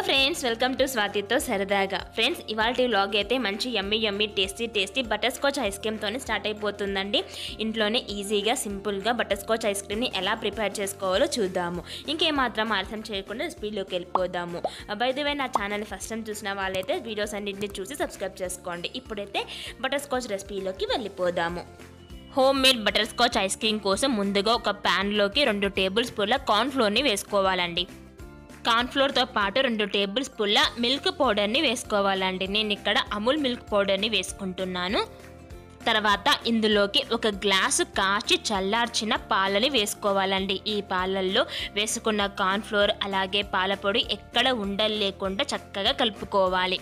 friends welcome to స్వాతితో సరదాగా friends ఇవాళ వ్లాగ్ అయితే మంచి yummy yummy tasty tasty butter scotch ice క్రీమ్తో స్టార్ట్ అయిపోతుందండి ఇంట్లోనే ఈజీగా సింపుల్గా బటర్ స్కాచ్ ఐస్ క్రీమ్ని ఎలా ప్రిపేర్ చేసుకోవాలో చూద్దాము ఇంకేమాత్రం ఆలస్యం చేయకుండా స్పీడ్లోకి వెళ్ళిపోదాము బైదవే నా ఛానల్ని ఫస్ట్ టైం చూసిన వాళ్ళైతే వీడియోస్ అన్నింటినీ చూసి సబ్స్క్రైబ్ చేసుకోండి ఇప్పుడైతే బటర్ స్కాచ్ రెసిపీలోకి వెళ్ళిపోదాము home made butter scotch ice cream కోసం ముందుగా ఒక ప్యాన్లోకి రెండు టేబుల్ స్పూన్ల కార్న్ఫ్లోర్ని వేసుకోవాలండి కార్న్ఫ్లోర్తో పాటు రెండు టేబుల్ స్పూన్ల మిల్క్ పౌడర్ని వేసుకోవాలండి నేను ఇక్కడ అమూల్ మిల్క్ పౌడర్ని వేసుకుంటున్నాను తర్వాత ఇందులోకి ఒక గ్లాసు కాచి చల్లార్చిన పాలని వేసుకోవాలండి ఈ పాలల్లో వేసుకున్న కార్న్ఫ్లోర్ అలాగే పాలపొడి ఎక్కడ ఉండలు లేకుండా చక్కగా కలుపుకోవాలి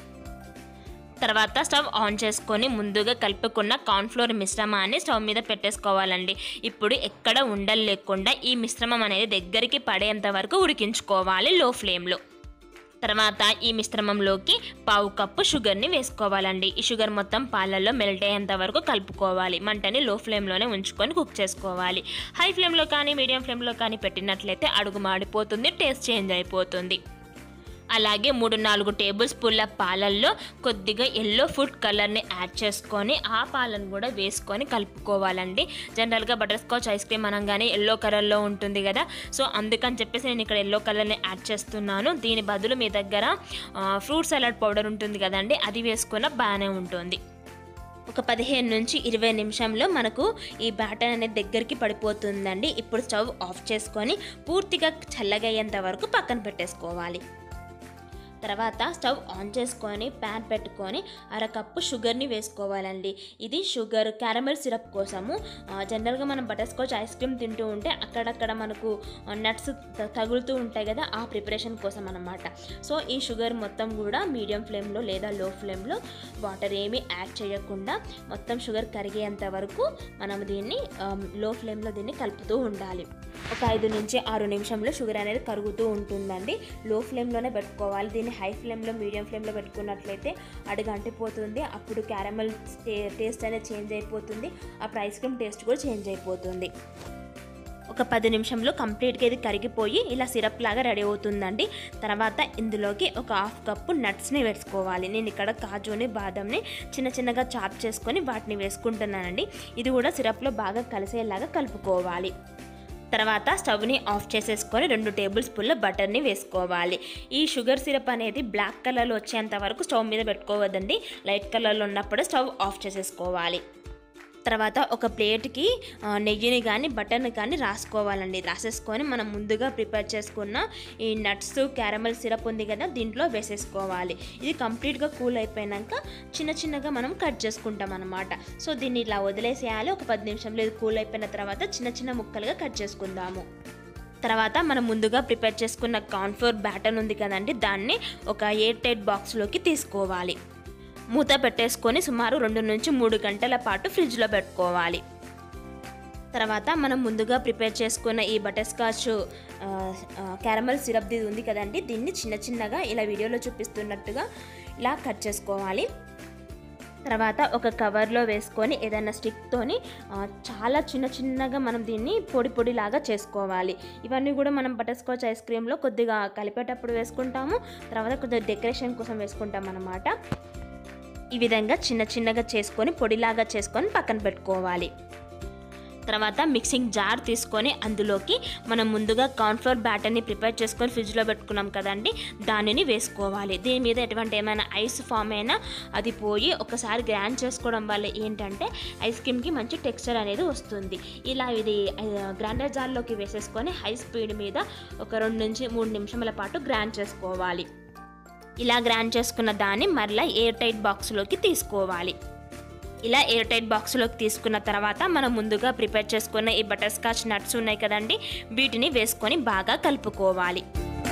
తర్వాత స్టవ్ ఆన్ చేసుకొని ముందుగా కలుపుకున్న కార్న్ఫ్లోర్ మిశ్రమాన్ని స్టవ్ మీద పెట్టేసుకోవాలండి ఇప్పుడు ఎక్కడ ఉండలు లేకుండా ఈ మిశ్రమం అనేది దగ్గరికి పడేంత వరకు ఉడికించుకోవాలి లో ఫ్లేమ్లో తర్వాత ఈ మిశ్రమంలోకి పావు కప్పు షుగర్ని వేసుకోవాలండి ఈ షుగర్ మొత్తం పాలల్లో మెల్ట్ అయ్యేంత వరకు కలుపుకోవాలి మంటని లో ఫ్లేమ్లోనే ఉంచుకొని కుక్ చేసుకోవాలి హై ఫ్లేమ్లో కానీ మీడియం ఫ్లేమ్లో కానీ పెట్టినట్లయితే అడుగు మాడిపోతుంది టేస్ట్ చేంజ్ అయిపోతుంది అలాగే మూడు నాలుగు టేబుల్ స్పూన్ల పాలల్లో కొద్దిగా ఎల్లో ఫుడ్ కలర్ని యాడ్ చేసుకొని ఆ పాలను కూడా వేసుకొని కలుపుకోవాలండి జనరల్గా బటర్ స్కాచ్ ఐస్ క్రీమ్ అనగానే ఎల్లో కలర్లో ఉంటుంది కదా సో అందుకని చెప్పేసి నేను ఇక్కడ ఎల్లో కలర్ని యాడ్ చేస్తున్నాను దీని బదులు మీ దగ్గర ఫ్రూట్ సలాడ్ పౌడర్ ఉంటుంది కదండి అది వేసుకున్న బాగానే ఉంటుంది ఒక పదిహేను నుంచి ఇరవై నిమిషంలో మనకు ఈ బ్యాటర్ అనేది దగ్గరికి పడిపోతుందండి ఇప్పుడు స్టవ్ ఆఫ్ చేసుకొని పూర్తిగా చల్లగయ్యేంత వరకు పక్కన పెట్టేసుకోవాలి తర్వాత స్టవ్ ఆన్ చేసుకొని ప్యాన్ పెట్టుకొని అరకప్పు షుగర్ని వేసుకోవాలండి ఇది షుగర్ క్యారమెల్ సిరప్ కోసము ఆ, జనరల్గా మనం బటర్ స్కాచ్ ఐస్ క్రీమ్ తింటూ ఉంటే అక్కడక్కడ మనకు నట్స్ తగులుతూ ఉంటాయి కదా ఆ ప్రిపరేషన్ కోసం అనమాట సో ఈ షుగర్ మొత్తం కూడా మీడియం ఫ్లేమ్లో లేదా లో ఫ్లేమ్లో వాటర్ ఏమీ యాడ్ చేయకుండా మొత్తం షుగర్ కరిగేంత వరకు మనం దీన్ని లో ఫ్లేమ్లో దీన్ని కలుపుతూ ఉండాలి ఒక ఐదు నుంచి ఆరు నిమిషంలో షుగర్ అనేది కరుగుతూ ఉంటుందండి లో ఫ్లేమ్లోనే పెట్టుకోవాలి దీన్ని హై ఫ్లేమ్లో మీడియం ఫ్లేమ్లో పెట్టుకున్నట్లయితే అడుగు అంటిపోతుంది అప్పుడు క్యారమల్ టేస్ట్ అనేది చేంజ్ అయిపోతుంది అప్పుడు ఐస్ క్రీమ్ టేస్ట్ కూడా చేంజ్ అయిపోతుంది ఒక పది నిమిషంలో కంప్లీట్గా ఇది కరిగిపోయి ఇలా సిరప్ లాగా రెడీ అవుతుందండి తర్వాత ఇందులోకి ఒక హాఫ్ కప్పు నట్స్ని వేసుకోవాలి నేను ఇక్కడ కాజుని బాదంని చిన్న చిన్నగా చాప్ చేసుకొని వాటిని వేసుకుంటున్నానండి ఇది కూడా సిరప్లో బాగా కలిసేలాగా కలుపుకోవాలి తర్వాత స్టవ్ని ఆఫ్ చేసేసుకొని రెండు టేబుల్ స్పూన్ల బటర్ని వేసుకోవాలి ఈ షుగర్ సిరప్ అనేది బ్లాక్ కలర్లో వచ్చేంత వరకు స్టవ్ మీద పెట్టుకోవద్దండి లైట్ కలర్లో ఉన్నప్పుడు స్టవ్ ఆఫ్ చేసేసుకోవాలి తర్వాత ఒక ప్లేట్కి ఆ, నెయ్యిని కానీ బటర్ని కానీ రాసుకోవాలండి రాసేసుకొని మనం ముందుగా ప్రిపేర్ చేసుకున్న ఈ నట్స్ క్యారమల్ సిరప్ ఉంది కదా దీంట్లో వేసేసుకోవాలి ఇది కంప్లీట్గా కూల్ అయిపోయాక చిన్న చిన్నగా మనం కట్ చేసుకుంటాం అనమాట సో దీన్ని ఇలా వదిలేసేయాలి ఒక పది నిమిషంలో ఇది కూల్ అయిపోయిన తర్వాత చిన్న చిన్న ముక్కలుగా కట్ చేసుకుందాము తర్వాత మనం ముందుగా ప్రిపేర్ చేసుకున్న కార్న్ఫ్లోర్ బ్యాటర్ ఉంది కదండి దాన్ని ఒక ఎయిర్ టైట్ బాక్స్లోకి తీసుకోవాలి మూత పెట్టేసుకొని సుమారు రెండు నుంచి మూడు గంటల పాటు ఫ్రిడ్జ్లో పెట్టుకోవాలి తర్వాత మనం ముందుగా ప్రిపేర్ చేసుకున్న ఈ బటర్ స్కాచ్ క్యారమల్ సిరప్ ఇది ఉంది కదండి దీన్ని చిన్న చిన్నగా ఇలా వీడియోలో చూపిస్తున్నట్టుగా ఇలా కట్ చేసుకోవాలి తర్వాత ఒక కవర్లో వేసుకొని ఏదైనా స్టిక్తోని ఆ, చాలా చిన్న చిన్నగా మనం దీన్ని పొడి పొడిలాగా చేసుకోవాలి ఇవన్నీ కూడా మనం బటర్ స్కాచ్ ఐస్ క్రీమ్లో కొద్దిగా కలిపేటప్పుడు వేసుకుంటాము తర్వాత కొద్దిగా డెకరేషన్ కోసం వేసుకుంటాం అన్నమాట ఈ విధంగా చిన్న చిన్నగా చేసుకొని పొడిలాగా చేసుకొని పక్కన పెట్టుకోవాలి తర్వాత మిక్సింగ్ జార్ తీసుకొని అందులోకి మనం ముందుగా కార్న్ఫ్లోర్ బ్యాటర్ని ప్రిపేర్ చేసుకొని ఫ్రిడ్జ్లో పెట్టుకున్నాం కదండి దానిని వేసుకోవాలి దీని మీద ఎటువంటి ఏమైనా ఐస్ ఫామ్ అయినా అది పోయి ఒకసారి గ్రైండ్ చేసుకోవడం వల్ల ఏంటంటే ఐస్ క్రీమ్కి మంచి టెక్స్చర్ అనేది వస్తుంది ఇలా ఇది గ్రైండర్ జార్లోకి వేసేసుకొని హై స్పీడ్ మీద ఒక రెండు నుంచి మూడు నిమిషాల పాటు గ్రైండ్ చేసుకోవాలి ఇలా గ్రైండ్ చేసుకున్న దాన్ని మరలా ఎయిర్ టైట్ బాక్స్లోకి తీసుకోవాలి ఇలా ఎయిర్ టైట్ బాక్స్లోకి తీసుకున్న తర్వాత మనం ముందుగా ప్రిపేర్ చేసుకున్న ఈ బటర్ స్కాచ్ నట్స్ ఉన్నాయి కదండి వీటిని వేసుకొని బాగా కలుపుకోవాలి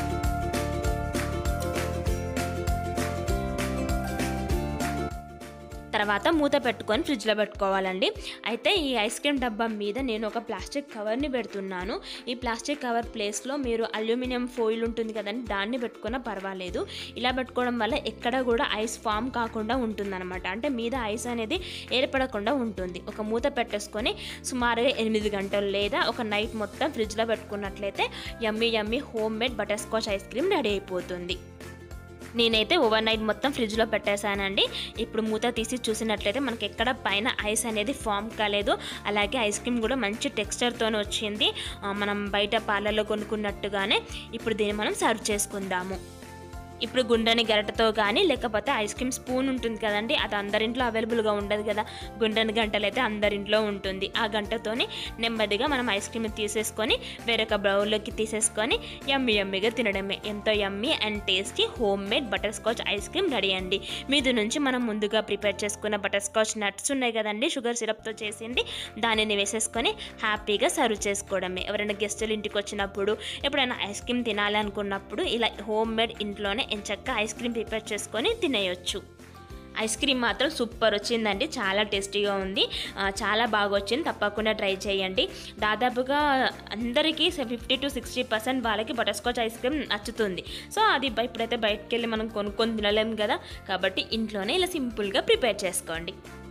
తర్వాత మూత పెట్టుకొని ఫ్రిడ్జ్లో పెట్టుకోవాలండి అయితే ఈ ఐస్ క్రీమ్ డబ్బా మీద నేను ఒక ప్లాస్టిక్ కవర్ని పెడుతున్నాను ఈ ప్లాస్టిక్ కవర్ ప్లేస్లో మీరు అల్యూమినియం ఫోయిల్ ఉంటుంది కదండి దాన్ని పెట్టుకున్నా పర్వాలేదు ఇలా పెట్టుకోవడం వల్ల ఎక్కడ కూడా ఐస్ ఫామ్ కాకుండా ఉంటుందన్నమాట అంటే మీద ఐస్ అనేది ఏర్పడకుండా ఉంటుంది ఒక మూత పెట్టేసుకొని సుమారుగా ఎనిమిది గంటలు లేదా ఒక నైట్ మొత్తం ఫ్రిడ్జ్లో పెట్టుకున్నట్లయితే yummy yummy home made butter scotch ice cream ready అయిపోతుంది నేనైతే ఓవర్ నైట్ మొత్తం ఫ్రిడ్జ్లో పెట్టేశానండి ఇప్పుడు మూత తీసి చూసినట్లయితే మనకి ఎక్కడ పైన ఐస్ అనేది ఫామ్ కాలేదు అలాగే ఐస్ క్రీమ్ కూడా మంచి టెక్స్చర్తో వచ్చింది ఆ, మనం బయట పార్లర్లో కొనుక్కున్నట్టుగానే ఇప్పుడు దీన్ని మనం సర్వ్ చేసుకుందాము ఇప్పుడు గుండెని గరిటతో కానీ లేకపోతే ఐస్ క్రీమ్ స్పూన్ ఉంటుంది కదండి అది అందరింట్లో అవైలబుల్గా ఉండదు కదా గుండెని గంటలు అయితే అందరింట్లో ఉంటుంది ఆ గంటతోని నెమ్మదిగా మనం ఐస్ క్రీమ్ తీసేసుకొని వేరొక బౌల్లోకి తీసేసుకొని యమ్మి యమ్మిగా తినడమే ఎంతో yummy and tasty home made butter scotch ice cream ready అండి మీది నుంచి మనం ముందుగా ప్రిపేర్ చేసుకున్న బటర్ స్కాచ్ నట్స్ ఉన్నాయి కదండి షుగర్ సిరప్తో చేసింది దానిని వేసేసుకొని హ్యాపీగా సర్వ్ చేసుకోవడమే ఎవరైనా గెస్టులు ఇంటికి వచ్చినప్పుడు ఎప్పుడైనా ఐస్ క్రీమ్ తినాలనుకున్నప్పుడు ఇలా హోమ్ మేడ్ ఇంట్లోనే ఎంచక్క ఐస్ క్రీమ్ ప్రిపేర్ చేసుకొని తినేయొచ్చు ఐస్ క్రీమ్ మాత్రం సూపర్ వచ్చిందండి చాలా టేస్టీగా ఉంది ఆ, చాలా బాగా వచ్చింది తప్పకుండా ట్రై చేయండి దాదాపుగా అందరికీ ఫిఫ్టీ టు సిక్స్టీ పర్సెంట్ వాళ్ళకి బటర్ స్కాచ్ ఐస్ క్రీమ్ నచ్చుతుంది సో అది బ- ఇప్పుడైతే బయటకు వెళ్ళి మనం కొనుక్కొని తినలేం కదా కాబట్టి ఇంట్లోనే ఇలా సింపుల్గా ప్రిపేర్ చేసుకోండి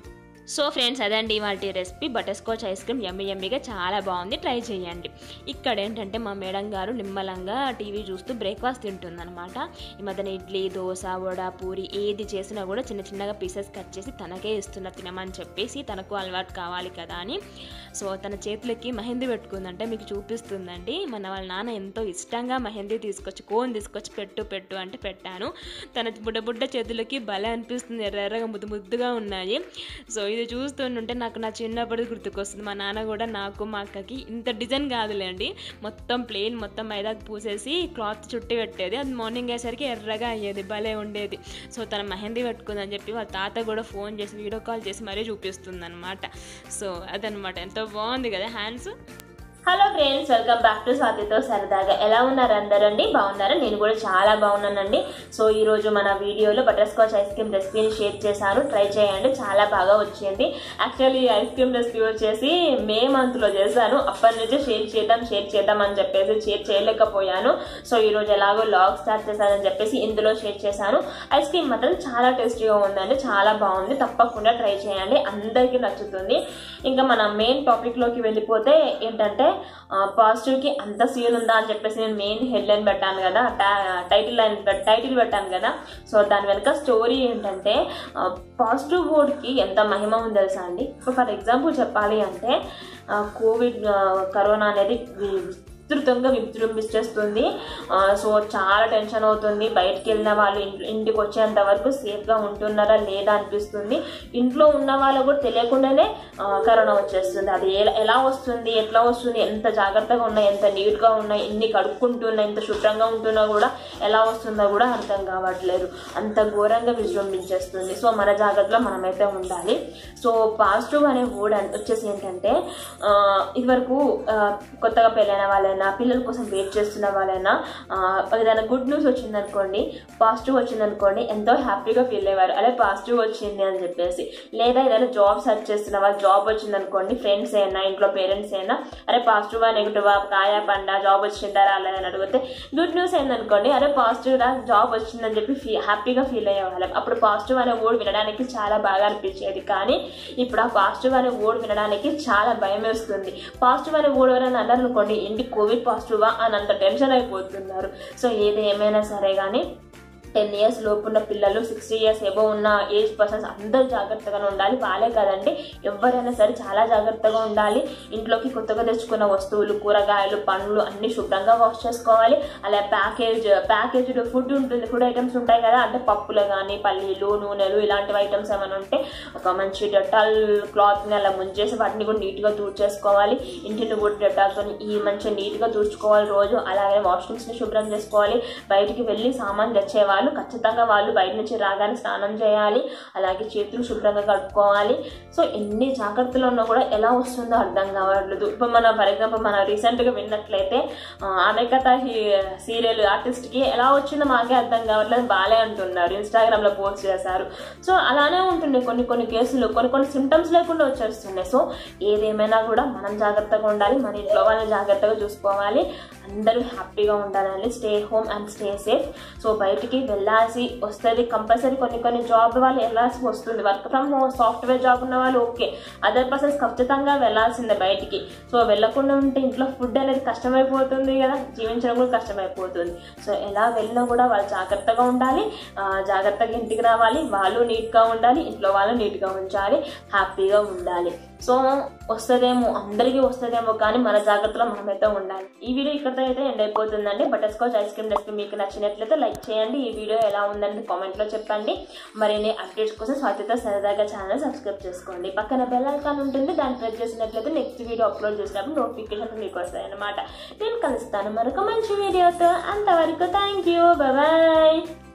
సో ఫ్రెండ్స్ అదండి వాటి recipe butter scotch ice cream yummy యమ్మిగా చాలా బాగుంది ట్రై చేయండి ఇక్కడ ఏంటంటే మా మేడం గారు నిమ్మలంగా టీవీ చూస్తూ బ్రేక్ఫాస్ట్ తింటుందన్నమాట ఈ మధ్యన ఇడ్లీ దోశ వడ పూరి ఏది చేసినా కూడా చిన్న చిన్నగా పీసెస్ కట్ చేసి తనకే ఇస్తున్న తినమని చెప్పేసి తనకు అలవాటు కావాలి కదా అని సో తన చేతులకి మెహందీ పెట్టుకుందంటే మీకు చూపిస్తుందండి మన వాళ్ళ నాన్న ఎంతో ఇష్టంగా మెహందీ తీసుకొచ్చి కోన్ తీసుకొచ్చి పెట్టు పెట్టు అంటే పెట్టాను తన బుడ్డ బుడ్డ చేతులకి భలే అనిపిస్తుంది ఎర్ర ఎర్రగా ముద్దు ముద్దుగా ఉన్నాయి సో ఇది చూస్తుంటే నాకు నా చిన్నప్పటి గుర్తుకొస్తుంది మా నాన్న కూడా నాకు మా అక్కకి ఇంత డిజైన్ కాదులేండి మొత్తం ప్లెయిన్ మొత్తం మైదాకు పూసేసి క్లాత్ చుట్టి పెట్టేది అది మార్నింగ్ అయ్యేసరికి ఎర్రగా అయ్యేది భలే ఉండేది సో తన మెహందీ పెట్టుకుందని చెప్పి వాళ్ళ తాత కూడా ఫోన్ చేసి వీడియో కాల్ చేసి మరీ చూపిస్తుంది అనమాట సో అదనమాట ఎంతో బాగుంది కదా hands hello friends welcome back to స్వాతితో సరదాగా ఎలా ఉన్నారు అందరండి బాగున్నారా నేను కూడా చాలా బాగున్నానండి సో ఈ రోజు మన వీడియోలో బటర్ స్కాచ్ ఐస్ క్రీమ్ రెసిపీని షేర్ చేశాను ట్రై చేయండి చాలా బాగా వచ్చింది యాక్చువల్లీ ఈ ఐస్ క్రీమ్ రెసిపీ వచ్చేసి మే మంత్లో చేశాను అప్పటి నుంచి షేర్ చేద్దాం షేర్ చేద్దాం అని చెప్పేసి షేర్ చేయలేకపోయాను సో ఈ రోజు ఎలాగో లాగ్ స్టార్ట్ చేశానని చెప్పేసి ఇందులో షేర్ చేశాను ఐస్ క్రీమ్ మాత్రం చాలా టేస్టీగా ఉందండి చాలా బాగుంది తప్పకుండా ట్రై చేయండి అందరికీ నచ్చుతుంది ఇంకా మన మెయిన్ టాపిక్లోకి వెళ్ళిపోతే ఏంటంటే పాజిటివ్కి అంత సీన్ ఉందా అని చెప్పేసి నేను మెయిన్ హెడ్ లైన్ పెట్టాను కదా టైటిల్ లైన్ టైటిల్ పెట్టాను కదా సో దాని వెనుక స్టోరీ ఏంటంటే పాజిటివ్ వర్డ్కి ఎంత మహిమ ఉందో తెలుసా అండి ఇప్పుడు ఫర్ ఎగ్జాంపుల్ చెప్పాలి అంటే కోవిడ్ కరోనా అనేది విస్తృతంగా విజృంభించేస్తుంది ఆ, సో చాలా టెన్షన్ అవుతుంది బయటికి వెళ్ళిన వాళ్ళు ఇంటి- ఇంటికి వచ్చేంత వరకు సేఫ్గా ఉంటున్నారా లేదా అనిపిస్తుంది ఇంట్లో ఉన్న వాళ్ళు కూడా తెలియకుండానే ఆ, కరోనా వచ్చేస్తుంది అది ఎలా ఎలా వస్తుంది ఎట్లా వస్తుంది ఎంత జాగ్రత్తగా ఉన్నాయి ఎంత నీట్గా ఉన్నాయి ఎన్ని కడుక్కుంటున్నా ఎంత శుభ్రంగా ఉంటున్నా కూడా ఎలా వస్తుందో కూడా అర్థం కావట్లేదు అంత ఘోరంగా విజృంభించేస్తుంది సో మన జాగ్రత్తలో మనమైతే ఉండాలి సో పాజిటివ్ అనే వర్డ్ అన్- వచ్చేసి ఏంటంటే ఆ, ఇదివరకు ఆ, కొత్తగా పెళ్ళైన వాళ్ళైనా పిల్లల కోసం వెయిట్ చేస్తున్న వాళ్ళైనా ఆ, ఏదైనా గుడ్ న్యూస్ వచ్చిందనుకోండి పాజిటివ్ వచ్చిందనుకోండి ఎంతో హ్యాపీగా ఫీల్ అయ్యేవారు అదే పాజిటివ్ వచ్చింది అని చెప్పేసి లేదా ఏదైనా జాబ్ సెర్చ్ చేస్తున్న వాళ్ళు జాబ్ వచ్చిందనుకోండి ఫ్రెండ్స్ అయినా ఇంట్లో పేరెంట్స్ అయినా అరే పాజిటివా నెగిటివా కాయా పండా జాబ్ వచ్చిందా రాలేదని అడిగితే గుడ్ న్యూస్ అయిందనుకోండి అరే పాజిటివ్ రా జాబ్ వచ్చిందని చెప్పి ఫీ హ్యాపీగా ఫీల్ అయ్యేవాళ్ళం అప్పుడు పాజిటివ్ అనే వర్డ్ వినడానికి చాలా బాగా అనిపించేది కానీ ఇప్పుడు ఆ పాజిటివ్ అనే వర్డ్ వినడానికి చాలా భయం వేస్తుంది పాజిటివ్ అనే వర్డ్ ఎవరైనా అన్నారు అనుకోండి ఏంటి కోవిడ్ పాజిటివా అని అంత టెన్షన్ అయిపోతున్నారు సో ఏది ఏమైనా సరే కానీ టెన్ ఇయర్స్ లోపు ఉన్న పిల్లలు సిక్స్టీ ఇయర్స్ ఎబో ఉన్న ఏజ్ పర్సన్స్ అందరూ జాగ్రత్తగా ఉండాలి వాళ్ళే కదండి ఎవరైనా సరే చాలా జాగ్రత్తగా ఉండాలి ఇంట్లోకి కొత్తగా తెచ్చుకున్న వస్తువులు కూరగాయలు పండ్లు అన్ని శుభ్రంగా వాష్ చేసుకోవాలి అలా ప్యాకేజ్ ప్యాకేజ్డ్ ఫుడ్ ఉంటుంది ఫుడ్ ఐటమ్స్ ఉంటాయి కదా అంటే పప్పులు కానీ పల్లీలు నూనెలు ఇలాంటివి ఐటమ్స్ ఏమైనా ఉంటే ఒక మంచి డెటాల్ క్లాత్ని అలా ముంచేసి వాటిని కూడా నీట్గా తూడ్చేసుకోవాలి ఇంటిని కూడా డెటాల్తో ఈ మంచిగా నీట్గా తూడ్చుకోవాలి రోజు అలాగే వాష్రూమ్స్ని శుభ్రం చేసుకోవాలి బయటికి వెళ్ళి సామాన్ తెచ్చేవాళ్ళు ఖచ్చితంగా వాళ్ళు బయట నుంచి రాగానే స్నానం చేయాలి అలాగే చేతులు శుభ్రంగా కట్టుకోవాలి సో ఎన్ని జాగ్రత్తలు ఉన్నా కూడా ఎలా వస్తుందో అర్థం కావట్లేదు ఇప్పుడు మన ఫర్ ఎగ్జాంపుల్ మన రీసెంట్గా విన్నట్లయితే ఆ, ఆమె కథ సీరియల్ ఆర్టిస్ట్కి ఎలా వచ్చిందో మాకే అర్థం కావట్లేదు బాలే అంటున్నారు ఇన్స్టాగ్రామ్లో పోస్ట్ చేశారు సో అలానే ఉంటుంది కొన్ని కొన్ని కేసులు కొన్ని కొన్ని సిమ్టమ్స్ లేకుండా వచ్చేస్తున్నాయి సో ఏదేమైనా కూడా మనం జాగ్రత్తగా ఉండాలి మన ఇంట్లో వాళ్ళని జాగ్రత్తగా చూసుకోవాలి అందరూ హ్యాపీగా ఉండాలని stay home and stay safe so బయటికి వెళ్ళాల్సి వస్తుంది కంపల్సరీ కొన్ని కొన్ని జాబ్ వాళ్ళు వెళ్ళాల్సి వస్తుంది work from home software job ఉన్న వాళ్ళు ఓకే అదర్ పర్సన్స్ ఖచ్చితంగా వెళ్ళాల్సిందే బయటికి సో వెళ్ళకుండా ఉంటే ఇంట్లో ఫుడ్ అనేది కష్టమైపోతుంది కదా జీవించడం కూడా కష్టమైపోతుంది సో ఎలా వెళ్ళినా కూడా వాళ్ళు జాగ్రత్తగా ఉండాలి ఆ, జాగ్రత్తగా ఇంటికి రావాలి వాళ్ళు నీట్గా ఉండాలి ఇంట్లో వాళ్ళు నీట్గా ఉంచాలి హ్యాపీగా ఉండాలి సో వస్తుందేమో అందరికీ వస్తుందేమో కానీ మన జాగ్రత్తలో మనమైతే ఉండాలి ఈ వీడియో ఇక్కడితో అయితే ఎండ్ అయిపోతుందండి butter scotch ice cream recipe మీకు నచ్చినట్లయితే లైక్ చేయండి ఈ వీడియో ఎలా ఉందని కామెంట్లో చెప్పండి మరిన్ని అప్డేట్స్ కోసం స్వాతితో సరదాగా ఛానల్ సబ్స్క్రైబ్ చేసుకోండి పక్కన బెల్ ఐకాన్ ఉంటుంది దాన్ని ప్రెస్ చేసినట్లయితే నెక్స్ట్ వీడియో అప్లోడ్ చేసినప్పుడు నోటిఫికేషన్ మీకు వస్తాయి అనమాట నేను కలుస్తాను మరొక మంచి వీడియోతో అంతవరకు థ్యాంక్ యూ బాయ్